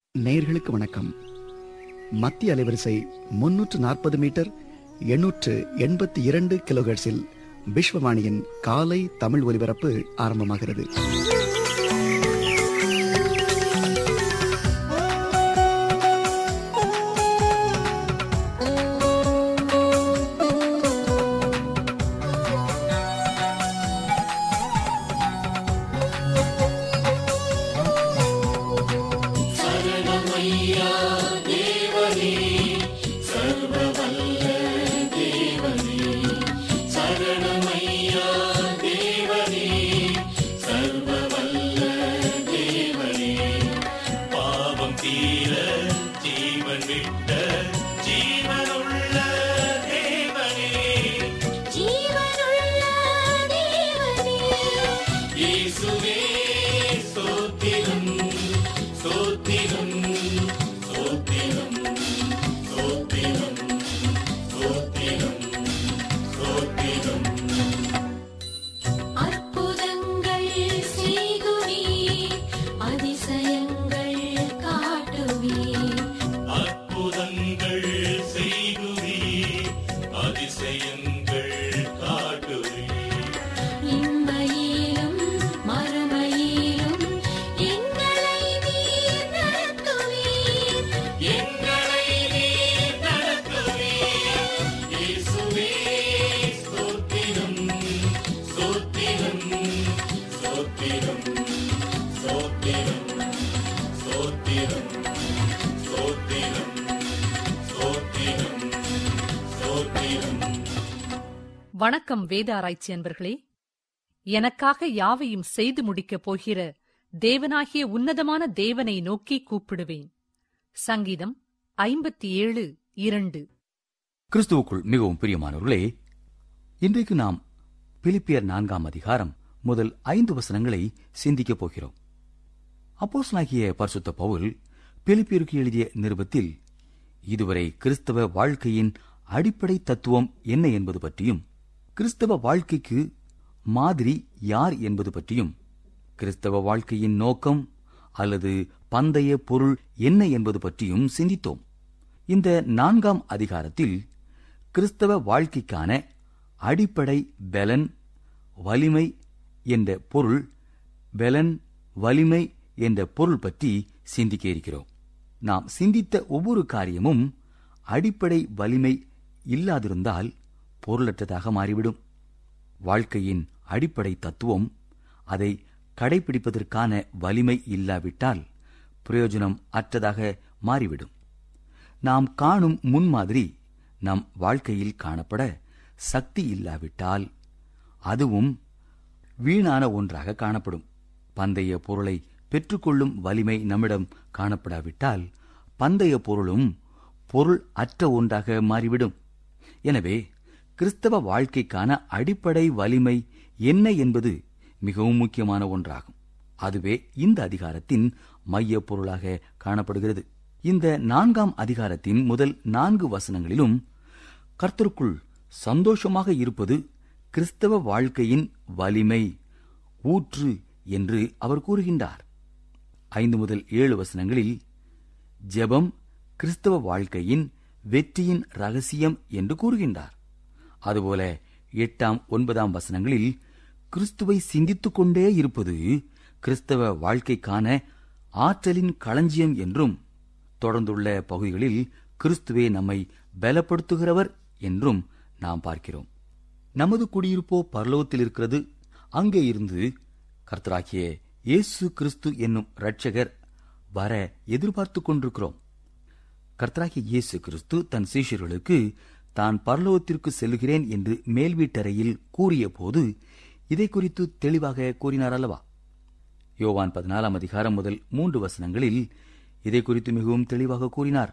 நேயர்களுக்கு வணக்கம் மத்திய அலைவரிசை முன்னூற்று நாற்பது மீட்டர் எண்ணூற்று எண்பத்தி இரண்டு கிலோஹெர்ட்ஸில் விஸ்வவாணியின் காலை தமிழ் ஒலிபரப்பு ஆரம்பமாகிறது பாவம் தீர ஜீவன் விட்ட ஜீவனுள்ள தேவனே ஜீவனுள்ள தேவனே இயேசுவே ஸ்தோத்திரம் ஸ்தோத்திரம் ஸ்தோத்திரம் ஸ்தோத்திரம் ஸ்தோத்திரம் ஸ்தோத்திரம் அற்புதங்கள் செய்குவீர் அதிசயங்கள் காட்டுவீர் அற்புதங்கள் செய்குவீர் அதிசயங்கள் காட்டுவீர் இம்மையிலும் மறுமையிலும் எங்களை நீர் நடத்துவீர் எங்களை நீர் நடத்துவீர். இயேசுவே, ஸ்தோத்திரம், ஸ்தோத்திரம், ஸ்தோத்திரம், ஸ்தோத்திரம், ஸ்தோத்திரம், ஸ்தோத்திரம், ஸ்தோத்திரம், ஸ்தோத்திரம். வணக்கம் வேத ஆராய்ச்சி அன்பர்களே எனக்காக யாவையும் செய்து முடிக்கப் போகிற தேவனாகிய உன்னதமான தேவனை நோக்கி கூப்பிடுவேன் சங்கீதம் ஐம்பத்தி ஏழு இரண்டு கிறிஸ்துவுக்குள் மிகவும் பிரியமானவர்களே இன்றைக்கு நாம் பிலிப்பியர் நான்காம் அதிகாரம் முதல் ஐந்து வசனங்களை சிந்திக்கப் போகிறோம் அப்போஸ்தலனாகிய பரிசுத்த பவுல் பிலிப்பியருக்கு எழுதிய நிருபத்தில் இதுவரை கிறிஸ்தவ வாழ்க்கையின் அடிப்படை தத்துவம் என்ன என்பது பற்றியும் கிறிஸ்தவ வாழ்க்கைக்கு மாதிரி யார் என்பது பற்றியும் கிறிஸ்தவ வாழ்க்கையின் நோக்கம் அல்லது பந்தய பொருள் என்ன என்பது பற்றியும் சிந்தித்தோம் இந்த நான்காம் அதிகாரத்தில் கிறிஸ்தவ வாழ்க்கைக்கான அடிப்படை பெலன் வலிமை என்ற பொருள் பெலன் வலிமை என்ற பொருள் பற்றி சிந்திக்க இருக்கிறோம் நாம் சிந்தித்த ஒவ்வொரு காரியமும் அடிப்படை வலிமை இல்லாதிருந்தால் பொருளற்றதாக மாறிவிடும் வாழ்க்கையின் அடிப்படை தத்துவம் அதை கடைபிடிப்பதற்கான வலிமை இல்லாவிட்டால் பிரயோஜனம் அற்றதாக மாறிவிடும் நாம் காணும் முன்மாதிரி நம் வாழ்க்கையில் காணப்பட சக்தி இல்லாவிட்டால் அதுவும் வீணான ஒன்றாக காணப்படும் பந்தய பொருளை பெற்றுக்கொள்ளும் வலிமை நம்மிடம் காணப்படாவிட்டால் பந்தய பொருளும் பொருள் அற்ற ஒன்றாக மாறிவிடும் எனவே கிறிஸ்தவ வாழ்க்கைக்கான அடிப்படை வலிமை என்ன என்பது மிகவும் முக்கியமான ஒன்றாகும் அதுவே இந்த அதிகாரத்தின் மைய பொருளாக காணப்படுகிறது இந்த நான்காம் அதிகாரத்தின் முதல் நான்கு வசனங்களிலும் கர்த்தருக்குள் சந்தோஷமாக இருப்பது கிறிஸ்தவ வாழ்க்கையின் வலிமை ஊற்று என்று அவர் கூறுகின்றார் ஐந்து முதல் ஏழு வசனங்களில் ஜெபம் கிறிஸ்தவ வாழ்க்கையின் வெற்றியின் ரகசியம் என்று கூறுகின்றார் அதுபோல எட்டாம் ஒன்பதாம் வசனங்களில் கிறிஸ்துவை சிந்தித்துக் கொண்டே இருப்பது கிறிஸ்தவ வாழ்க்கைக்கான ஆற்றலின் களஞ்சியம் என்றும் தொடர்ந்துள்ள பகுதிகளில் கிறிஸ்துவே நம்மை பலப்படுத்துகிறவர் என்றும் நாம் பார்க்கிறோம் நமது குடியிருப்போ பரலோகத்தில் இருக்கிறது அங்கே இருந்து கர்த்தராகிய இயேசு கிறிஸ்து என்னும் இரட்சகர் வர எதிர்பார்த்துக் கொண்டிருக்கிறோம் கர்த்தராகிய இயேசு கிறிஸ்து தன் சீஷர்களுக்கு தான் பரலோகத்திற்கு செல்கிறேன் என்று மேல் வீட்டறையில் கூறிய போது இதை குறித்து தெளிவாக கூறினார் அல்லவா யோவான் பதினாலாம் அதிகாரம் முதல் மூன்று வசனங்களில் இதை குறித்து மிகவும் தெளிவாக கூறினார்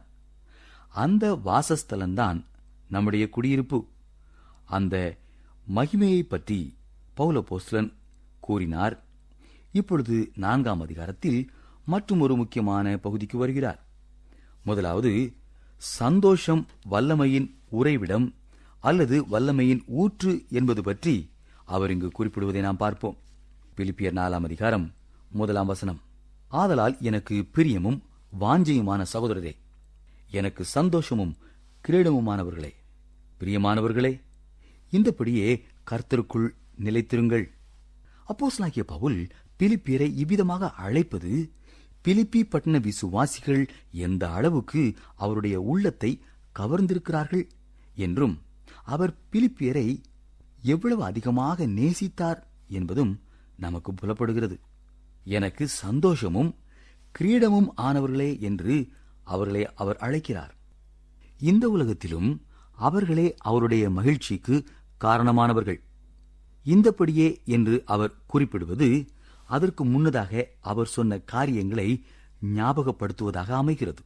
அந்த வாசஸ்தலம்தான் நம்முடைய குடியிருப்பு அந்த மகிமையை பற்றி பௌலபோஸ்லன் கூறினார் இப்பொழுது நான்காம் அதிகாரத்தில் மற்றும் ஒரு முக்கியமான பகுதிக்கு வருகிறார் முதலாவது சந்தோஷம் வல்லமையின் உறைவிடம் அல்லது வல்லமையின் ஊற்று என்பது பற்றி அவர் இங்கு குறிப்பிடுவதை நாம் பார்ப்போம் பிலிப்பியர் நாலாம் அதிகாரம் முதலாம் வசனம் ஆதலால் எனக்கு பிரியமும் வாஞ்சையுமான சகோதரரே எனக்கு சந்தோஷமும் கிரீடமுமானவர்களே பிரியமானவர்களே இந்தபடியே கர்த்தருக்குள் நிலைத்திருங்கள் அப்போஸ்தலனாகிய பவுல் பிலிப்பியரை இவ்விதமாக அழைப்பது பிலிப்பி பட்டண விசுவாசிகள் எந்த அளவுக்கு அவருடைய உள்ளத்தை கவர்ந்திருக்கிறார்கள் என்றும் அவர் பிலிப்பியரை எவ்வளவு அதிகமாக நேசித்தார் என்பதும் நமக்கு புலப்படுகிறது எனக்கு சந்தோஷமும் கிரீடமும் ஆனவர்களே என்று அவர்களை அவர் அழைக்கிறார் இந்த உலகத்திலும் அவர்களே அவருடைய மகிழ்ச்சிக்கு காரணமானவர்கள் இந்தபடியே என்று அவர் குறிப்பிடுவது அதற்கு முன்னதாக அவர் சொன்ன காரியங்களை ஞாபகப்படுத்துவதாக அமைகிறது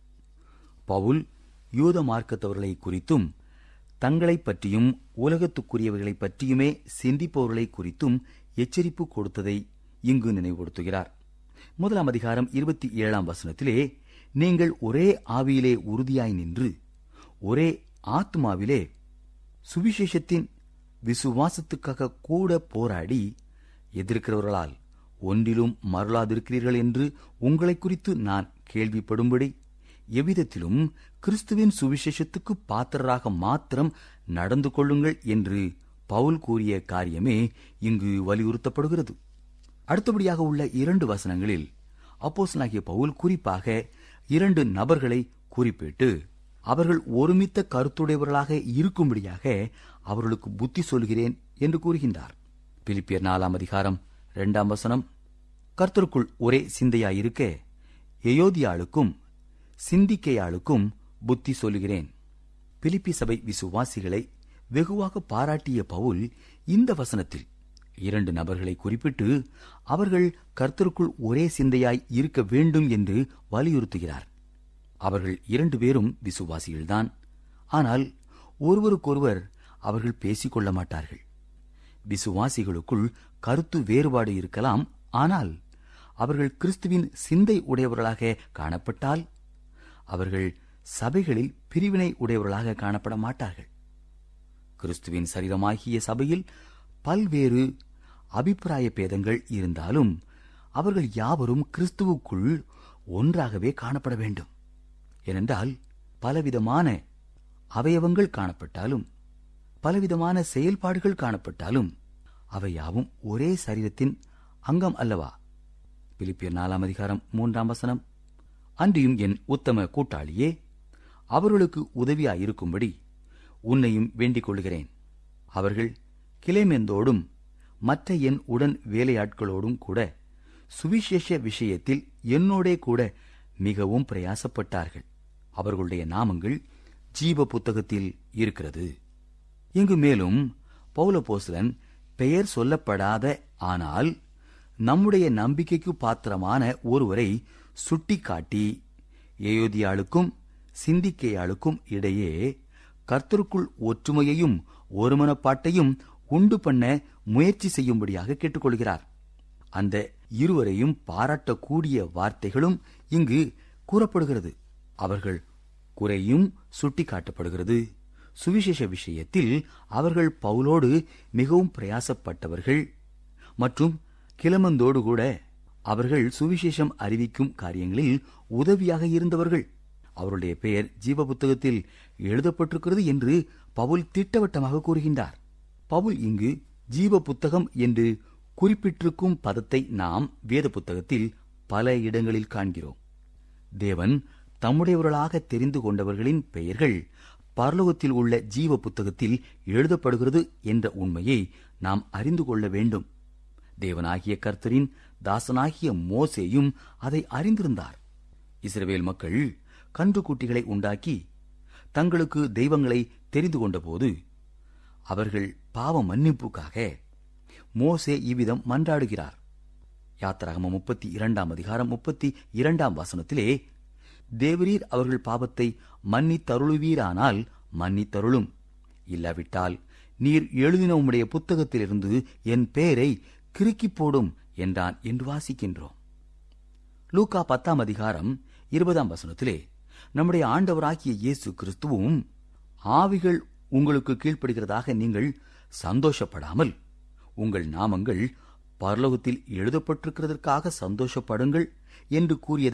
பவுல் யூத மார்க்கத்தவர்களை குறித்தும் தங்களைப் பற்றியும் உலகத்துக்குரியவர்களைப் பற்றியுமே சிந்திப்பவர்களை குறித்தும் எச்சரிப்பு கொடுத்ததை இங்கு நினைவுபடுத்துகிறார் முதலாம் அதிகாரம் இருபத்தி ஏழாம் வசனத்திலே நீங்கள் ஒரே ஆவியிலே உறுதியாய் நின்று ஒரே ஆத்மாவிலே சுவிசேஷத்தின் விசுவாசத்துக்காக கூட போராடி எதிர்க்கிறவர்களால் ஒன்றிலும் மருளாதிருக்கிறீர்கள் என்று உங்களை குறித்து நான் கேள்விப்படும்படி எவ்விதத்திலும் கிறிஸ்துவின் சுவிசேஷத்துக்கு பாத்திரராக மாத்திரம் நடந்து கொள்ளுங்கள் என்று பவுல் கூறிய காரியமே இங்கு வலியுறுத்தப்படுகிறது அடுத்தபடியாக உள்ள இரண்டு வசனங்களில் அப்போஸ்தலனாகிய பவுல் குறிப்பாக இரண்டு நபர்களை குறிப்பிட்டு அவர்கள் ஒருமித்த கருத்துடையவர்களாக இருக்கும்படியாக அவர்களுக்கு புத்தி சொல்கிறேன் என்று கூறுகின்றார் பிலிப்பியர் நாலாம் அதிகாரம் இரண்டாம் வசனம் கர்த்தருக்குள் ஒரே சிந்தையாயிருக்க எயோதியாளுக்கும் சிந்திக்கையாளுக்கும் புத்தி சொல்லுகிறேன் பிலிப்பி சபை விசுவாசிகளை வெகுவாக பாராட்டிய பவுல் இந்த வசனத்தில் இரண்டு நபர்களை குறிப்பிட்டு அவர்கள் கர்த்தருக்குள் ஒரே சிந்தையாய் இருக்க வேண்டும் என்று வலியுறுத்துகிறார் அவர்கள் இரண்டு பேரும் விசுவாசிகள்தான் ஆனால் ஒருவருக்கொருவர் அவர்கள் பேசிக்கொள்ள மாட்டார்கள் விசுவாசிகளுக்குள் கருத்து வேறுபாடு இருக்கலாம் ஆனால் அவர்கள் கிறிஸ்துவின் சிந்தை உடையவர்களாக காணப்பட்டால் அவர்கள் சபைகளில் பிரிவினை உடையவர்களாக காணப்பட மாட்டார்கள் கிறிஸ்துவின் சரீரமாகிய சபையில் பல்வேறு அபிப்பிராய பேதங்கள் இருந்தாலும் அவர்கள் யாவரும் கிறிஸ்துவுக்குள் ஒன்றாகவே காணப்பட வேண்டும் ஏனென்றால் பலவிதமான அவயவங்கள் காணப்பட்டாலும் பலவிதமான செயல்பாடுகள் காணப்பட்டாலும் அவை யாவும் ஒரே சரீரத்தின் அங்கம் அல்லவா பிலிப்பியர் நாலாம் அதிகாரம் மூன்றாம் வசனம் அன்றியும் என் உத்தம கூட்டாளியே அவர்களுக்கு உதவியாயிருக்கும்படி உன்னையும் வேண்டிக் கொள்கிறேன் அவர்கள் கிளைமெந்தோடும் மற்ற என் உடன் வேலையாட்களோடும் கூட சுவிசேஷ விஷயத்தில் என்னோடே கூட மிகவும் பிரயாசப்பட்டார்கள் அவர்களுடைய நாமங்கள் ஜீவ புத்தகத்தில் இருக்கிறது இங்கு மேலும் பௌலபோஸ்லன் பெயர் சொல்லப்படாத ஆனால் நம்முடைய நம்பிக்கைக்கு பாத்திரமான ஒருவரை சுட்டிக்காட்டி ஏயோதியாளுக்கும் சிந்திக்கையாளுக்கும் இடையே கர்த்தருக்குள் ஒற்றுமையையும் ஒருமனப்பாட்டையும் உண்டு பண்ண முயற்சி செய்யும்படியாக கேட்டுக்கொள்கிறார் அந்த இருவரையும் பாராட்டக்கூடிய வார்த்தைகளும் இங்கு கூறப்படுகிறது அவர்கள் குறையும் சுட்டிக்காட்டப்படுகிறது சுவிசேஷ விஷயத்தில் அவர்கள் பவுலோடு மிகவும் பிரயாசப்பட்டவர்கள் மற்றும் கிளமந்தோடு கூட அவர்கள் சுவிசேஷம் அறிவிக்கும் காரியங்களில் உதவியாக இருந்தவர்கள் அவருடைய பெயர் ஜீவ புத்தகத்தில் எழுதப்பட்டிருக்கிறது என்று பவுல் திட்டவட்டமாக கூறுகின்றார் பவுல் இங்கு ஜீவ புத்தகம் என்று குறிப்பிட்டிருக்கும் பதத்தை நாம் வேத புத்தகத்தில் பல இடங்களில் காண்கிறோம் தேவன் தம்முடையவர்களாக தெரிந்து கொண்டவர்களின் பெயர்கள் பரலோகத்தில் உள்ள ஜீவ புத்தகத்தில் எழுதப்படுகிறது என்ற உண்மையை நாம் அறிந்து கொள்ள வேண்டும் தேவனாகிய கர்த்தரின் தாசனாகிய மோசேயும் அதை அறிந்திருந்தார் இஸ்ரவேல் மக்கள் கன்றுக்குட்டிகளை உண்டாக்கி தங்களுக்கு தெய்வங்களை தெரிந்து கொண்டபோது அவர்கள் பாவ மன்னிப்புக்காக மோசே இவ்விதம் மன்றாடுகிறார் யாத்திராகம முப்பத்தி இரண்டாம் அதிகாரம் முப்பத்தி இரண்டாம் வசனத்திலே தேவரீர் அவர்கள் பாவத்தை மன்னித்தருளுவீரானால் மன்னித்தருளும் இல்லாவிட்டால் நீர் எழுதின உம்முடைய புத்தகத்திலிருந்து என் பெயரை கிறுக்கிப் போடும் என்றான் என்று வாசிக்கின்றோம் லூக்கா பத்தாம் அதிகாரம் இருபதாம் வசனத்திலே நம்முடைய ஆண்டவராகிய இயேசு கிறிஸ்துவும் ஆவிகள் உங்களுக்கு கீழ்ப்படுகிறதாக நீங்கள் சந்தோஷப்படாமல் உங்கள் நாமங்கள் பரலோகத்தில் எழுதப்பட்டிருக்கிறதற்காக சந்தோஷப்படுங்கள் என்று கூறியதை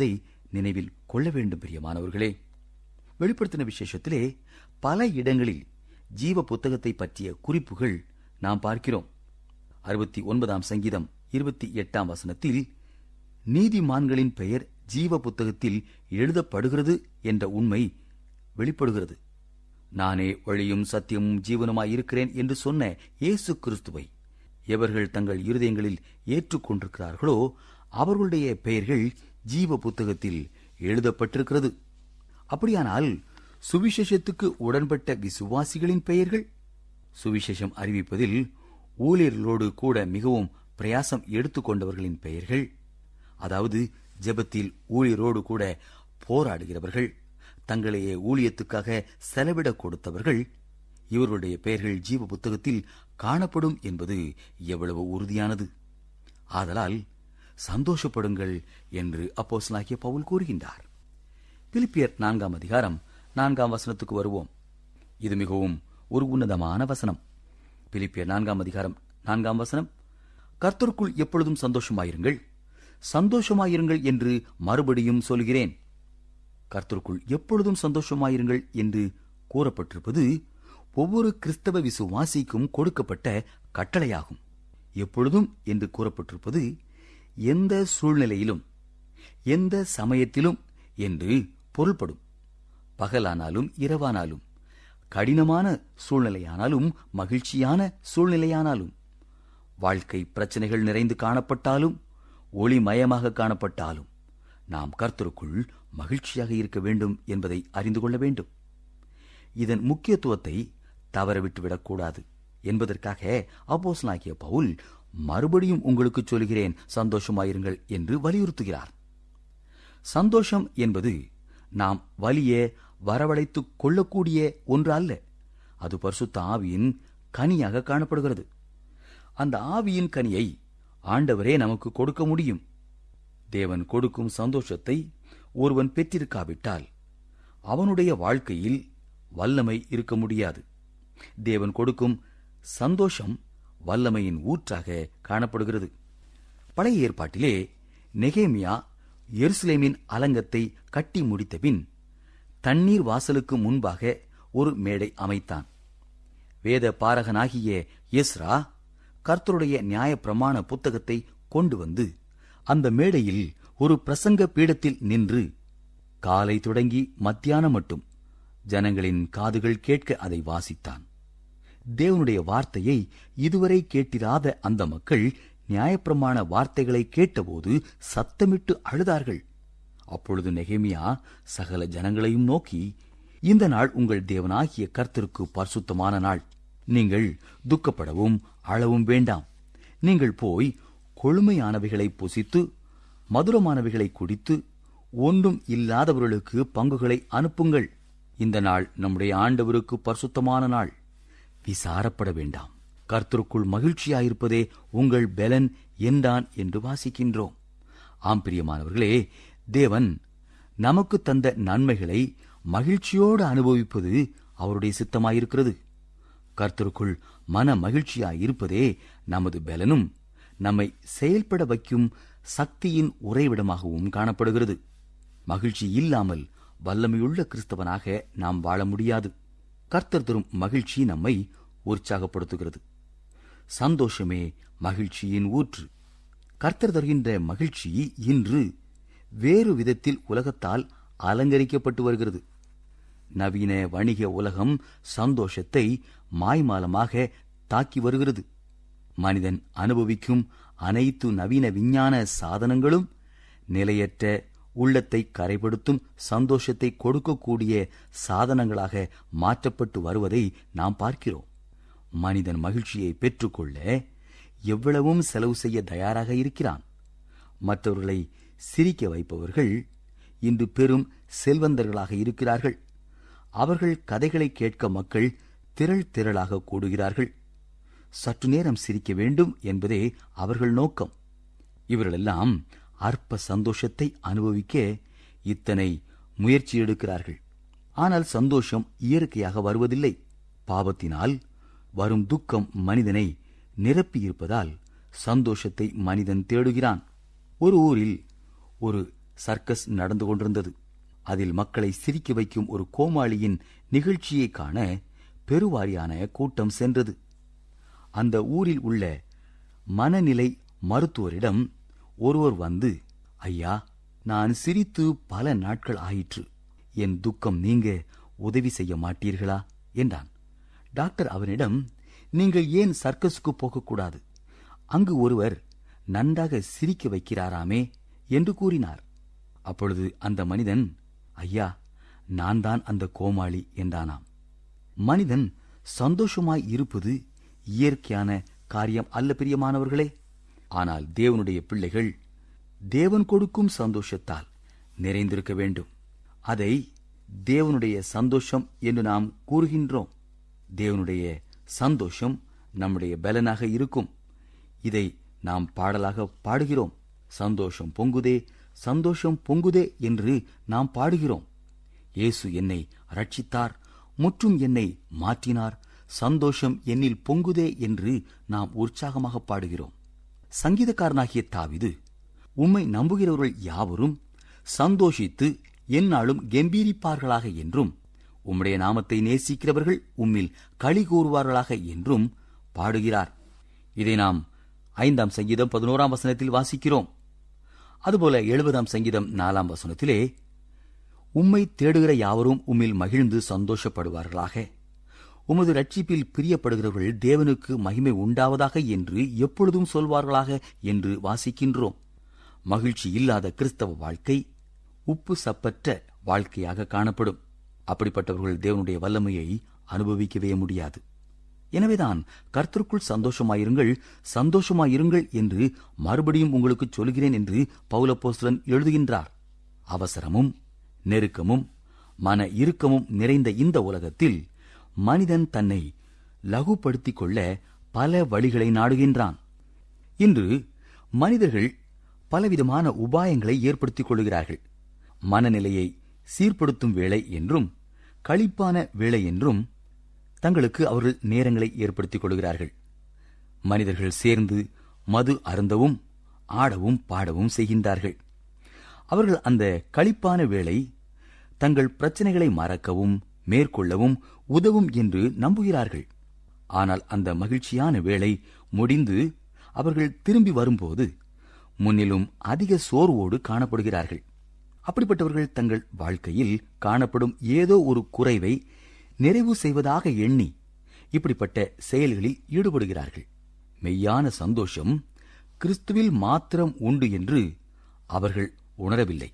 நினைவில் கொள்ள வேண்டும் பிரியமானவர்களே வெளிப்படுத்தின விசேஷத்திலே பல இடங்களில் ஜீவ புத்தகத்தை பற்றிய குறிப்புகள் நாம் பார்க்கிறோம் அறுபத்தி ஒன்பதாம் சங்கீதம் இருபத்தி எட்டாம் வசனத்தில் நீதிமான்களின் பெயர் ஜீவ புத்தகத்தில் எழுதப்படுகிறது என்ற உண்மை வெளிப்படுகிறது நானே வழியும் சத்தியமும் ஜீவனுமாய் இருக்கிறேன் என்று சொன்ன இயேசு கிறிஸ்துவை எவர்கள் தங்கள் இருதயங்களில் ஏற்றுக்கொண்டிருக்கிறார்களோ அவர்களுடைய பெயர்கள் ஜீவ புத்தகத்தில் எழுதப்பட்டிருக்கிறது அப்படியானால் சுவிசேஷத்துக்கு உடன்பட்ட விசுவாசிகளின் பெயர்கள் சுவிசேஷம் அறிவிப்பதில் ஊழியர்களோடு கூட மிகவும் பிரயாசம் எடுத்துக்கொண்டவர்களின் பெயர்கள் அதாவது ஜெபத்தில் ஊழியரோடு கூட போராடுகிறவர்கள் தங்களையே ஊழியத்துக்காக செலவிடக் கொடுத்தவர்கள் இவர்களுடைய பெயர்கள் ஜீவ புத்தகத்தில் காணப்படும் என்பது எவ்வளவு உறுதியானது ஆதலால் சந்தோஷப்படுங்கள் என்று அப்போஸ்தலனாகிய பவுல் கூறுகின்றார் பிலிப்பியர் நான்காம் அதிகாரம் நான்காம் வசனத்துக்கு வருவோம் இது மிகவும் ஒரு உன்னதமான வசனம் பிலிப்பியர் நான்காம் அதிகாரம் நான்காம் வசனம் கர்த்தருக்குள் எப்பொழுதும் சந்தோஷமாயிருங்கள் சந்தோஷமாயிருங்கள் என்று மறுபடியும் சொல்கிறேன் கர்த்தருக்குள் எப்பொழுதும் சந்தோஷமாயிருங்கள் என்று கூறப்பட்டிருப்பது ஒவ்வொரு கிறிஸ்தவ விசுவாசிக்கும் கொடுக்கப்பட்ட கட்டளையாகும் எப்பொழுதும் என்று கூறப்பட்டிருப்பது எந்த சூழ்நிலையிலும் எந்த சமயத்திலும் என்று பொருள்படும் பகலானாலும் இரவானாலும் கடினமான சூழ்நிலையானாலும் மகிழ்ச்சியான சூழ்நிலையானாலும் வாழ்க்கை பிரச்சனைகள் நிறைந்து காணப்பட்டாலும் ஒளிமயமாக காணப்பட்டாலும் நாம் கர்த்தருக்குள் மகிழ்ச்சியாக இருக்க வேண்டும் என்பதை அறிந்து கொள்ள வேண்டும் இதன் முக்கியத்துவத்தை தவறவிட்டுவிடக்கூடாது என்பதற்காக அப்போஸ்தலனாகிய பவுல் மறுபடியும் உங்களுக்கு சொல்கிறேன் சந்தோஷமாயிருங்கள் என்று வலியுறுத்துகிறார் சந்தோஷம் என்பது நாம் வலிய வரவழைத்துக் கொள்ளக்கூடிய ஒன்று அல்ல அது பரிசுத்த ஆவியின் கனியாக காணப்படுகிறது அந்த ஆவியின் கனியை ஆண்டவரே நமக்கு கொடுக்க முடியும் தேவன் கொடுக்கும் சந்தோஷத்தை ஒருவன் பெற்றிருக்காவிட்டால் அவனுடைய வாழ்க்கையில் வல்லமை இருக்க முடியாது தேவன் கொடுக்கும் சந்தோஷம் வல்லமையின் ஊற்றாக காணப்படுகிறது பழைய ஏற்பாட்டிலே நெகேமியா எருசலேமின் அலங்கத்தை கட்டி முடித்தபின் தண்ணீர் வாசலுக்கு முன்பாக ஒரு மேடை அமைத்தான் வேத பாரகனாகிய எஸ்ரா கர்த்தருடைய நியாய பிரமாண புத்தகத்தை கொண்டு வந்து அந்த மேடையில் ஒரு பிரசங்க பீடத்தில் நின்று காலை தொடங்கி மத்தியானம் மட்டும் ஜனங்களின் காதுகள் கேட்க அதை வாசித்தான் தேவனுடைய வார்த்தையை இதுவரை கேட்டிராத அந்த மக்கள் நியாயப்பிரமாண வார்த்தைகளை கேட்டபோது சத்தமிட்டு அழுதார்கள் அப்பொழுது நெகேமியா சகல ஜனங்களையும் நோக்கி இந்த நாள் உங்கள் தேவனாகிய கர்த்தருக்கு பரிசுத்தமான நாள் நீங்கள் துக்கப்படவும் அழவும் வேண்டாம் நீங்கள் போய் கொழுமையானவைகளை புசித்து மதுரமானவைகளை குடித்து ஒன்றும் இல்லாதவர்களுக்கு பங்குகளை அனுப்புங்கள் இந்த நாள் நம்முடைய ஆண்டவருக்கு பரிசுத்தமான நாள் விசாரப்பட வேண்டாம் கர்த்தருக்குள் மகிழ்ச்சியாயிருப்பதே உங்கள் பெலன் என்றான் என்று வாசிக்கின்றோம் ஆம் பிரியமானவர்களே தேவன் நமக்கு தந்த நன்மைகளை மகிழ்ச்சியோடு அனுபவிப்பது அவருடைய சித்தமாயிருக்கிறது கர்த்தருக்குள் மன மகிழ்ச்சியாயிருப்பதே நமது பலனும் நம்மை செயல்பட வைக்கும் சக்தியின் உறைவிடமாகவும் காணப்படுகிறது மகிழ்ச்சி இல்லாமல் வல்லமையுள்ள கிறிஸ்தவனாக நாம் வாழ முடியாது கர்த்தர் தரும் மகிழ்ச்சி நம்மை உற்சாகப்படுத்துகிறது சந்தோஷமே மகிழ்ச்சியின் ஊற்று கர்த்தர் தருகின்ற மகிழ்ச்சி இன்று வேறு விதத்தில் உலகத்தால் அலங்கரிக்கப்பட்டு வருகிறது நவீன வணிக உலகம் சந்தோஷத்தை மாய்மாலமாக தாக்கி வருகிறது மனிதன் அனுபவிக்கும் அனைத்து நவீன விஞ்ஞான சாதனங்களும் நிலையற்ற உள்ளத்தை கரைப்படுத்தும் சந்தோஷத்தை கொடுக்கக்கூடிய சாதனங்களாக மாற்றப்பட்டு வருவதை நாம் பார்க்கிறோம் மனிதன் மகிழ்ச்சியை பெற்றுக்கொள்ள எவ்வளவும் செலவு செய்ய தயாராக இருக்கிறான் மற்றவர்களை சிரிக்க வைப்பவர்கள் இன்று பெரும் செல்வந்தர்களாக இருக்கிறார்கள் அவர்கள் கதைகளை கேட்க மக்கள் திரள் திரளாக கூடுகிறார்கள் சற்று நேரம் சிரிக்க வேண்டும் என்பதே அவர்கள் நோக்கம் இவர்களெல்லாம் அற்ப சந்தோஷத்தை அனுபவிக்க இத்தனை முயற்சி எடுக்கிறார்கள் ஆனால் சந்தோஷம் இயற்கையாக வருவதில்லை பாவத்தினால் வரும் துக்கம் மனிதனை நிரப்பியிருப்பதால் சந்தோஷத்தை மனிதன் தேடுகிறான் ஒரு ஊரில் ஒரு சர்க்கஸ் நடந்து கொண்டிருந்தது அதில் மக்களை சிரிக்க வைக்கும் ஒரு கோமாளியின் நிகழ்ச்சியை காண பெருவாரியான கூட்டம் சென்றது அந்த ஊரில் உள்ள மனநிலை மருத்துவரிடம் ஒருவர் வந்து ஐயா நான் சிரித்து பல நாட்கள் ஆயிற்று என் துக்கம் நீங்க உதவி செய்ய மாட்டீர்களா என்றான் டாக்டர் அவனிடம் நீங்கள் ஏன் சர்க்கஸுக்கு போகக்கூடாது அங்கு ஒருவர் நன்றாக சிரிக்க வைக்கிறாராமே என்று கூறினார் அப்பொழுது அந்த மனிதன் ஐயா நான் தான் அந்த கோமாளி என்றானாம் மனிதன் சந்தோஷமாய் இருப்பது இயற்கையான காரியம் அல்ல பிரியமானவர்களே ஆனால் தேவனுடைய பிள்ளைகள் தேவன் கொடுக்கும் சந்தோஷத்தால் நிறைந்திருக்க வேண்டும் அதை தேவனுடைய சந்தோஷம் என்று நாம் கூறுகின்றோம் தேவனுடைய சந்தோஷம் நம்முடைய பலனாக இருக்கும் இதை நாம் பாடலாக பாடுகிறோம் சந்தோஷம் பொங்குதே சந்தோஷம் பொங்குதே என்று நாம் பாடுகிறோம் இயேசு என்னை ரட்சித்தார் முற்றும் என்னை மாற்றினார் சந்தோஷம் என்னில் பொங்குதே என்று நாம் உற்சாகமாக பாடுகிறோம் சங்கீதக்காரனாகிய தாவிது உம்மை நம்புகிறவர்கள் யாவரும் சந்தோஷித்து எந்நாளும் கெம்பீரிப்பார்களாக என்றும் உம்முடைய நாமத்தை நேசிக்கிறவர்கள் உம்மில் களி கூறுவார்களாக என்றும் பாடுகிறார் இதை நாம் ஐந்தாம் சங்கீதம் பதினோராம் வசனத்தில் வாசிக்கிறோம் அதுபோல எழுபதாம் சங்கீதம் நாலாம் வசனத்திலே உம்மை தேடுகிற யாவரும் உம்மில் மகிழ்ந்து சந்தோஷப்படுவார்களாக உமது ரட்சிப்பில் பிரியப்படுகிறவர்கள் தேவனுக்கு மகிமை உண்டாவதாக என்று எப்பொழுதும் சொல்வார்களாக என்று வாசிக்கின்றோம் மகிழ்ச்சி இல்லாத கிறிஸ்தவ வாழ்க்கை உப்பு சப்பற்ற வாழ்க்கையாக காணப்படும் அப்படிப்பட்டவர்கள் தேவனுடைய வல்லமையை அனுபவிக்கவே முடியாது எனவேதான் கர்த்தருக்குள் சந்தோஷமாயிருங்கள் சந்தோஷமாயிருங்கள் என்று மறுபடியும் உங்களுக்கு சொல்கிறேன் என்று பௌலப்போஸ்தலன் எழுதுகின்றார் அவசரமும் நெருக்கமும் மன இறுக்கமும் நிறைந்த இந்த உலகத்தில் மனிதன் தன்னை லகுப்படுத்திக் கொள்ள பல வழிகளை நாடுகின்றான் இன்று மனிதர்கள் பலவிதமான உபாயங்களை ஏற்படுத்திக் கொள்கிறார்கள் மனநிலையை சீர்படுத்தும் வேலை என்றும் களிப்பான வேலை என்றும் தங்களுக்கு அவர்கள் நேரங்களை ஏற்படுத்திக் கொள்கிறார்கள் மனிதர்கள் சேர்ந்து மது அருந்தவும் ஆடவும் பாடவும் செய்கின்றார்கள் அவர்கள் அந்த களிப்பான வேலை தங்கள் பிரச்சனைகளை மறக்கவும் மேற்கொள்ளவும் உதவும் என்று நம்புகிறார்கள் ஆனால் அந்த மகிழ்ச்சியான வேலை முடிந்து அவர்கள் திரும்பி வரும்போது முன்னிலும் அதிக சோர்வோடு காணப்படுகிறார்கள் அப்படிப்பட்டவர்கள் தங்கள் வாழ்க்கையில் காணப்படும் ஏதோ ஒரு குறைவை நிறைவு செய்வதாக எண்ணி இப்படிப்பட்ட செயல்களில் ஈடுபடுகிறார்கள் மெய்யான சந்தோஷம் கிறிஸ்துவில் மாத்திரம் உண்டு என்று அவர்கள் உணரவில்லை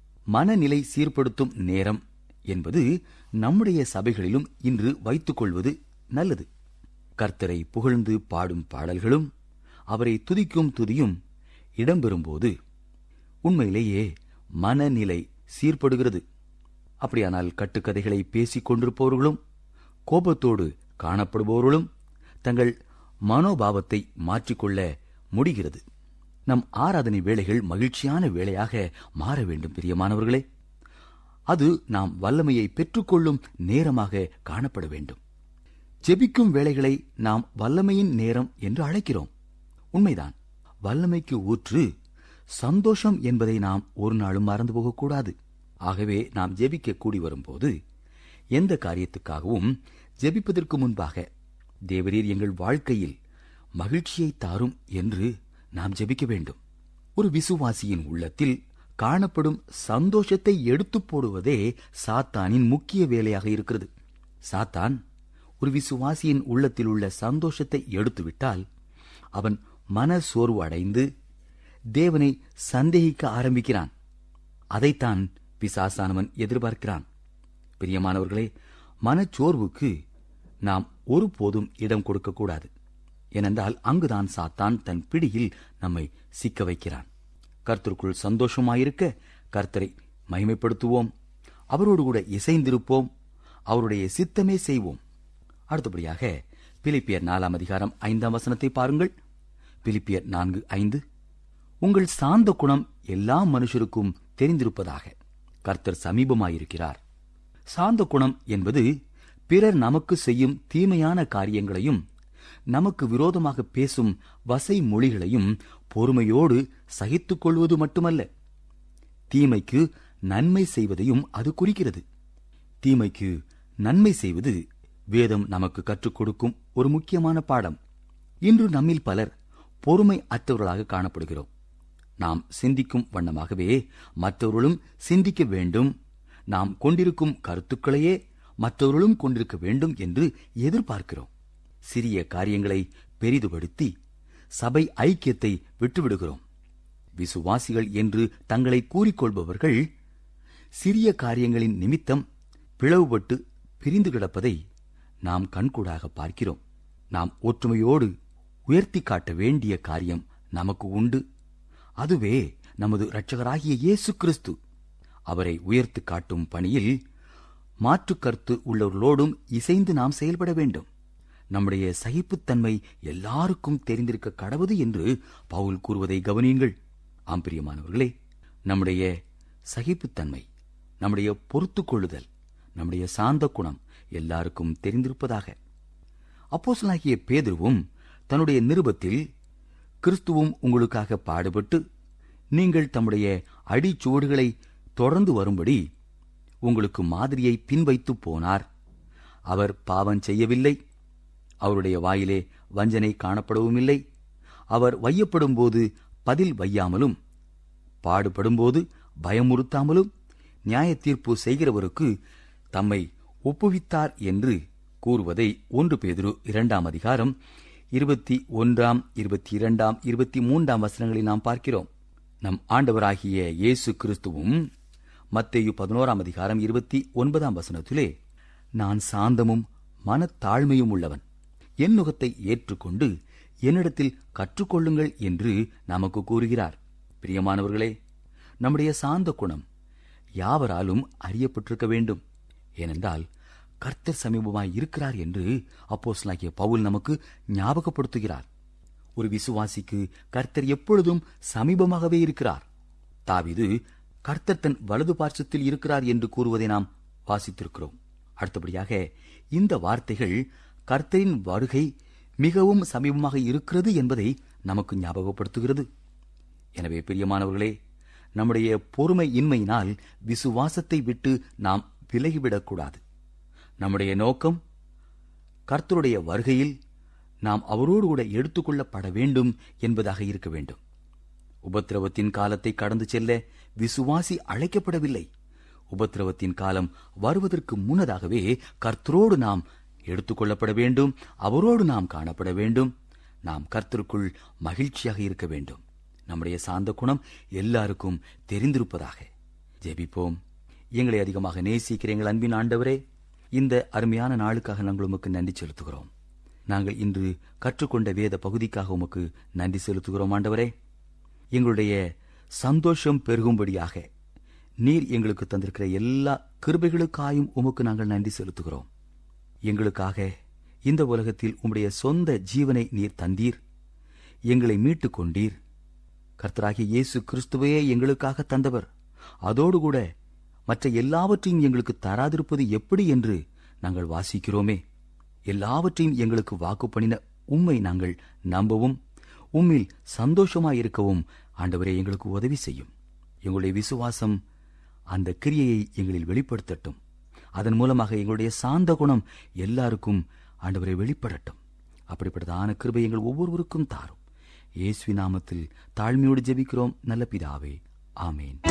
மனநிலை சீர்படுத்தும் நேரம் என்பது நம்முடைய சபைகளிலும் இன்று வைத்துக் கொள்வது நல்லது கர்த்தரை புகழ்ந்து பாடும் பாடல்களும் அவரை துதிக்கும் துதியும் இடம்பெறும்போது உண்மையிலேயே மனநிலை சீர்படுகிறது அப்படியானால் கட்டுக்கதைகளை பேசிக் கொண்டிருப்பவர்களும் கோபத்தோடு காணப்படுபவர்களும் தங்கள் மனோபாவத்தை மாற்றிக்கொள்ள முடிகிறது நம் ஆராதனை வேளைகள் மகிழ்ச்சியான வேளையாக மாற வேண்டும் பிரியமானவர்களே அது நாம் வல்லமையை பெற்றுக்கொள்ளும் நேரமாக காணப்பட வேண்டும் ஜெபிக்கும் வேளைகளை நாம் வல்லமையின் நேரம் என்று அழைக்கிறோம் உண்மைதான் வல்லமைக்கு ஊற்று சந்தோஷம் என்பதை நாம் ஒரு நாளும் மறந்து போகக்கூடாது ஆகவே நாம் ஜெபிக்க கூடி வரும்போது எந்த காரியத்துக்காகவும் ஜெபிப்பதற்கு முன்பாக தேவரீர் எங்கள் வாழ்க்கையில் மகிழ்ச்சியை தாரும் என்று நாம் ஜெபிக்க வேண்டும் ஒரு விசுவாசியின் உள்ளத்தில் காணப்படும் சந்தோஷத்தை எடுத்துப் போடுவதே சாத்தானின் முக்கிய வேலையாக இருக்கிறது சாத்தான் ஒரு விசுவாசியின் உள்ளத்தில் உள்ள சந்தோஷத்தை எடுத்துவிட்டால் அவன் மன சோர்வு அடைந்து தேவனை சந்தேகிக்க ஆரம்பிக்கிறான் அதைத்தான் பிசாசானவன் எதிர்பார்க்கிறான் பிரியமானவர்களே மனச்சோர்வுக்கு நாம் ஒருபோதும் இடம் கொடுக்கக்கூடாது ஏனென்றால் அங்குதான் சாத்தான் தன் பிடியில் நம்மை சிக்க வைக்கிறான் கர்த்தருக்குள் சந்தோஷமாயிருக்க கர்த்தரை மகிமைப்படுத்துவோம் அவரோடு கூட இசைந்திருப்போம் அவருடைய சித்தமே செய்வோம் அடுத்தபடியாக பிலிப்பியர் நாலாம் அதிகாரம் ஐந்தாம் வசனத்தை பாருங்கள் பிலிப்பியர் நான்கு ஐந்து உங்கள் சாந்த குணம் எல்லா மனுஷருக்கும் தெரிந்திருப்பதாக கர்த்தர் சமீபமாயிருக்கிறார் சாந்த குணம் என்பது பிறர் நமக்கு செய்யும் தீமையான காரியங்களையும் நமக்கு விரோதமாக பேசும் வசை மொழிகளையும் பொறுமையோடு சகித்துக் கொள்வது மட்டுமல்ல தீமைக்கு நன்மை செய்வதையும் அது குறிக்கிறது தீமைக்கு நன்மை செய்வது வேதம் நமக்கு கற்றுக் கொடுக்கும் ஒரு முக்கியமான பாடம் இன்று நம்மில் பலர் பொறுமை அற்றவர்களாக காணப்படுகிறோம் நாம் சிந்திக்கும் வண்ணமாகவே மற்றவர்களும் சிந்திக்க வேண்டும் நாம் கொண்டிருக்கும் கருத்துக்களையே மற்றவர்களும் கொண்டிருக்க வேண்டும் என்று எதிர்பார்க்கிறோம் சிறிய காரியங்களை பெரிதுபடுத்தி சபை ஐக்கியத்தை விட்டுவிடுகிறோம் விசுவாசிகள் என்று தங்களை கூறிக்கொள்பவர்கள் சிறிய காரியங்களின் நிமித்தம் பிளவுபட்டு பிரிந்து கிடப்பதை நாம் கண்கூடாக பார்க்கிறோம் நாம் ஒற்றுமையோடு உயர்த்தி காட்ட வேண்டிய காரியம் நமக்கு உண்டு அதுவே நமது இரட்சகராகிய இயேசு கிறிஸ்து அவரை உயர்த்து காட்டும் பணியில் மாற்றுக் கருத்து உள்ளவர்களோடும் இசைந்து நாம் செயல்பட வேண்டும் நம்முடைய சகிப்புத்தன்மை எல்லாருக்கும் தெரிந்திருக்க கடவுது என்று பவுல் கூறுவதை கவனியுங்கள் ஆம்பிரியமானவர்களே நம்முடைய சகிப்புத்தன்மை நம்முடைய பொறுத்துக் கொள்ளுதல் நம்முடைய சாந்த குணம் எல்லாருக்கும் தெரிந்திருப்பதாக அப்போஸ்தலனாகிய பேதுருவும் தன்னுடைய நிருபத்தில் கிறிஸ்துவும் உங்களுக்காக பாடுபட்டு நீங்கள் தம்முடைய அடிச்சுவடுகளை தொடர்ந்து வரும்படி உங்களுக்கு மாதிரியை பின்வைத்து போனார் அவர் பாவம் செய்யவில்லை அவருடைய வாயிலே வஞ்சனை காணப்படவும் இல்லை அவர் வையப்படும்போது பதில் வையாமலும் பாடுபடும்போது பயமுறுத்தாமலும் நியாய தீர்ப்பு செய்கிறவருக்கு தம்மை ஒப்புவித்தார் என்று கூறுவதை ஒன்று பேதுரு இரண்டாம் அதிகாரம் இருபத்தி ஒன்றாம் இருபத்தி இரண்டாம் இருபத்தி மூன்றாம் வசனங்களில் நாம் பார்க்கிறோம் நம் ஆண்டவராகிய இயேசு கிறிஸ்துவும் மத்தேயு பதினோராம் அதிகாரம் இருபத்தி ஒன்பதாம் வசனத்திலே நான் சாந்தமும் மனத்தாழ்மையும் உள்ளவன் என் நுகத்தை ஏற்றுக்கொண்டு என்னிடத்தில் கற்றுக்கொள்ளுங்கள் என்று நமக்கு கூறுகிறார் பிரியமானவர்களே நம்முடைய சாந்த குணம் யாவராலும் அறியப்பட்டிருக்க வேண்டும் ஏனென்றால் கர்த்தர் சமீபமாய் இருக்கிறார் என்று அப்போஸ்தலனாகிய பவுல் நமக்கு ஞாபகப்படுத்துகிறார் ஒரு விசுவாசிக்கு கர்த்தர் எப்பொழுதும் சமீபமாகவே இருக்கிறார் தாவிது கர்த்தர் தன் வலது பார்ச்சத்தில் இருக்கிறார் என்று கூறுவதை நாம் வாசித்திருக்கிறோம் அடுத்தபடியாக இந்த வார்த்தைகள் கர்த்தரின் வருகை மிகவும் சமீபமாக இருக்கிறது என்பதை நமக்கு ஞாபகப்படுத்துகிறது எனவே பிரியமானவர்களே நம்முடைய பொறுமை இன்மையினால் விசுவாசத்தை விட்டு நாம் விலகிவிடக்கூடாது நம்முடைய நோக்கம் கர்த்தருடைய வருகையில் நாம் அவரோடு கூட எடுத்துக்கொள்ளப்பட வேண்டும் என்பதாக இருக்க வேண்டும் உபத்திரவத்தின் காலத்தை கடந்து செல்ல விசுவாசி அழைக்கப்படவில்லை உபத்திரவத்தின் காலம் வருவதற்கு முன்னதாகவே கர்த்தரோடு நாம் எடுத்துக்கொள்ளப்பட வேண்டும் அவரோடு நாம் காணப்பட வேண்டும் நாம் கர்த்தருக்குள் மகிழ்ச்சியாக இருக்க வேண்டும் நம்முடைய சாந்த குணம் எல்லாருக்கும் தெரிந்திருப்பதாக ஜெபிப்போம் எங்களை அதிகமாக நேசிக்கிற எங்கள் அன்பின் ஆண்டவரே இந்த அருமையான நாளுக்காக நாங்கள் உமக்கு நன்றி செலுத்துகிறோம் நாங்கள் இன்று கற்றுக்கொண்ட வேத பகுதிக்காக உமக்கு நன்றி செலுத்துகிறோம் ஆண்டவரே எங்களுடைய சந்தோஷம் பெருகும்படியாக நீர் எங்களுக்கு தந்திருக்கிற எல்லா கிருபைகளுக்காயும் உமக்கு நாங்கள் நன்றி செலுத்துகிறோம் எங்களுக்காக இந்த உலகத்தில் உம்முடைய சொந்த ஜீவனை நீர் தந்தீர் எங்களை மீட்டுக் கொண்டீர் கர்த்தராகிய இயேசு கிறிஸ்துவையே எங்களுக்காக தந்தவர் அதோடு கூட மற்ற எல்லாவற்றையும் எங்களுக்கு தராதிருப்பது எப்படி என்று நாங்கள் வாசிக்கிறோமே எல்லாவற்றையும் எங்களுக்கு வாக்கு பண்ணின உம்மை நாங்கள் நம்பவும் உம்மில் சந்தோஷமாயிருக்கவும் ஆண்டவரே எங்களுக்கு உதவி செய்யும் எங்களுடைய விசுவாசம் அந்த கிரியையை எங்களில் வெளிப்படுத்தட்டும் அதன் மூலமாக எங்களுடைய சாந்த குணம் எல்லாருக்கும் ஆண்டவரை வெளிப்படட்டும் அப்படிப்பட்டதான கிருபை எங்கள் ஒவ்வொருவருக்கும் தாரும் இயேசுவி நாமத்தில் தாழ்மையோடு ஜெபிக்கிறோம் நல்ல பிதாவே ஆமேன்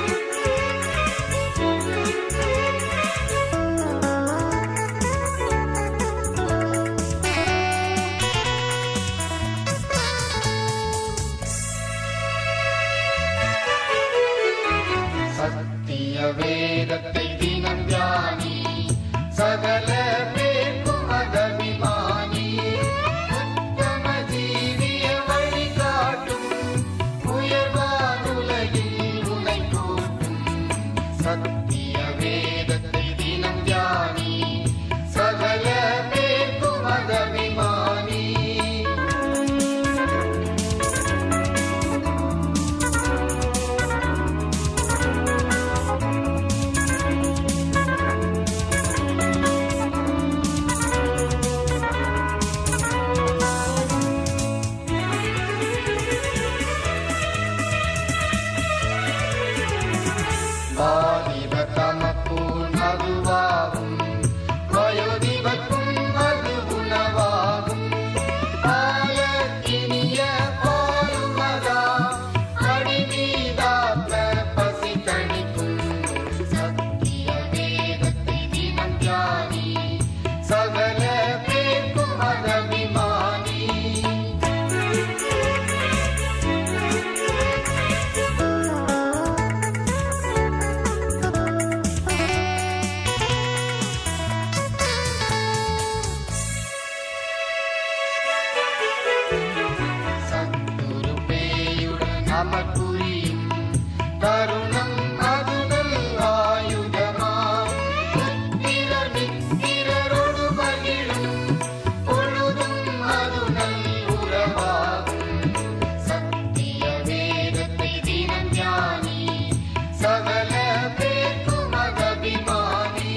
சத்திய வேதத்தை தினம் தியானி சகல பேர்க்கும் மதபிமானி உத்தம ஜீவிய வழி காட்டும் உயர்வானுலகில் உனை கூட்ட மதுவாகும் வயோதிபர்க்கும் அது உணவாகும் பாலக்கினிய பாலுமதா அடிமீதாத்த பசி தணிக்கும் சத்திய வேதத்தை தினம் தியானி சகல பேர்க்கும் அகமிமானி சத்துரு பேயுடன் அமர்புரியும் தருணம் அதுதல் ஆயுதமா புத்திரர் மித்திரரோடு மகிழும் பொழுதும் அதுதல் உறவாகும் சத்திய வேதத்தை தினம் ஞானி சகல பேர்க்கும் அகபிமானி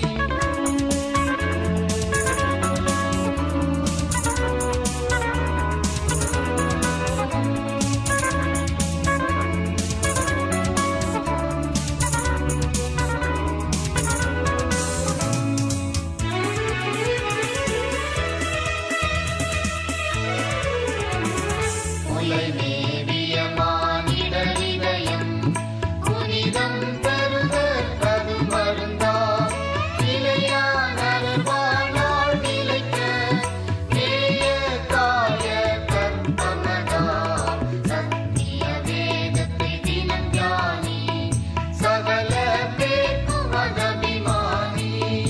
உலை மேவிய மானிட இதயம் புனிதம் தருக கது மருந்தா நிலையான வாழ்நாள் நிலைக்க நேய காய கற்பமதா சத்திய வேதத்தை தினம் ஞானி சகல பேர்க்கும் அகபிமானி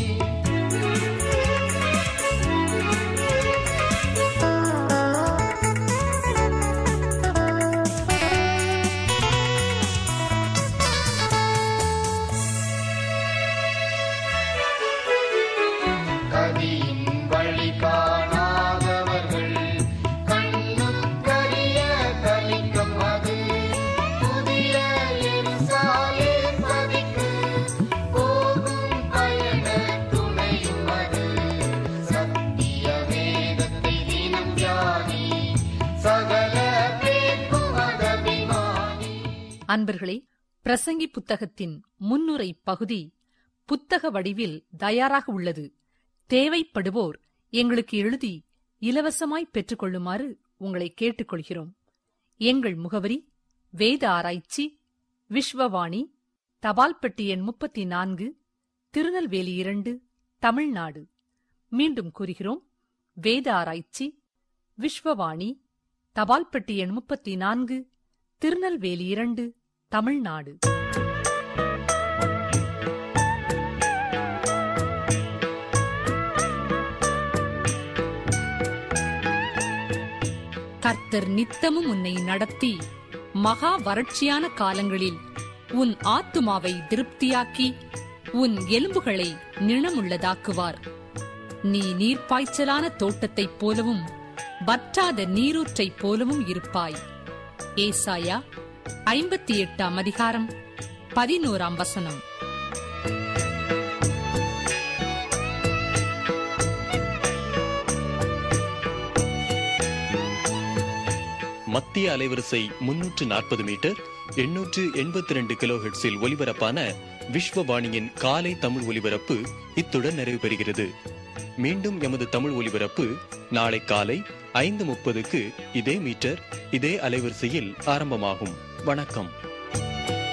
கதியின் வழி காணாதவர்கள் கண்ணும் கரிய கலிக்கம் அது புதிய எருசாலே பதிக்கு போகும் பயண துணையும் அது சத்திய வேதத்தை தினம் தியானி சகல பேர்க்கும் அகபிமானி அன்பர்களே பிரசங்கி புத்தகத்தின் முன்னுரை பகுதி புத்தக வடிவில் தயாராக உள்ளது தேவைப்படுவோர் எங்களுக்கு எழுதி இலவசமாய் பெற்றுக்கொள்ளுமாறு உங்களை கேட்டுக்கொள்கிறோம் எங்கள் முகவரி வேத ஆராய்ச்சி விஸ்வவாணி தபால் பெட்டி எண் முப்பத்தி நான்கு திருநெல்வேலி இரண்டு தமிழ்நாடு மீண்டும் கூறுகிறோம் வேத ஆராய்ச்சி விஸ்வவாணி தபால் பெட்டி எண் முப்பத்தி நான்கு திருநெல்வேலி இரண்டு தமிழ்நாடு கர்த்தர் நித்தமும் உன்னை நடத்தி மகா வறட்சியான காலங்களில் உன் ஆத்துமாவை திருப்தியாக்கி உன் எலும்புகளை நிணமுள்ளதாக்குவார் நீ நீர்ப்பாய்ச்சலான தோட்டத்தைப் போலவும் வற்றாத நீரூற்றைப் போலவும் இருப்பாய் ஏசாயா ஐம்பத்தி எட்டாம் அதிகாரம் பதினோராம் வசனம் மத்திய அலைவரிசை முன்னூற்று நாற்பது மீட்டர் எண்ணூற்று எண்பத்தி ரெண்டு கிலோ ஹெட்ஸில் ஒலிபரப்பான விஸ்வவாணியின் காலை தமிழ் ஒலிபரப்பு இத்துடன் நிறைவு பெறுகிறது மீண்டும் எமது தமிழ் ஒலிபரப்பு நாளை காலை ஐந்து முப்பதுக்கு இதே மீட்டர் இதே அலைவரிசையில் ஆரம்பமாகும் வணக்கம்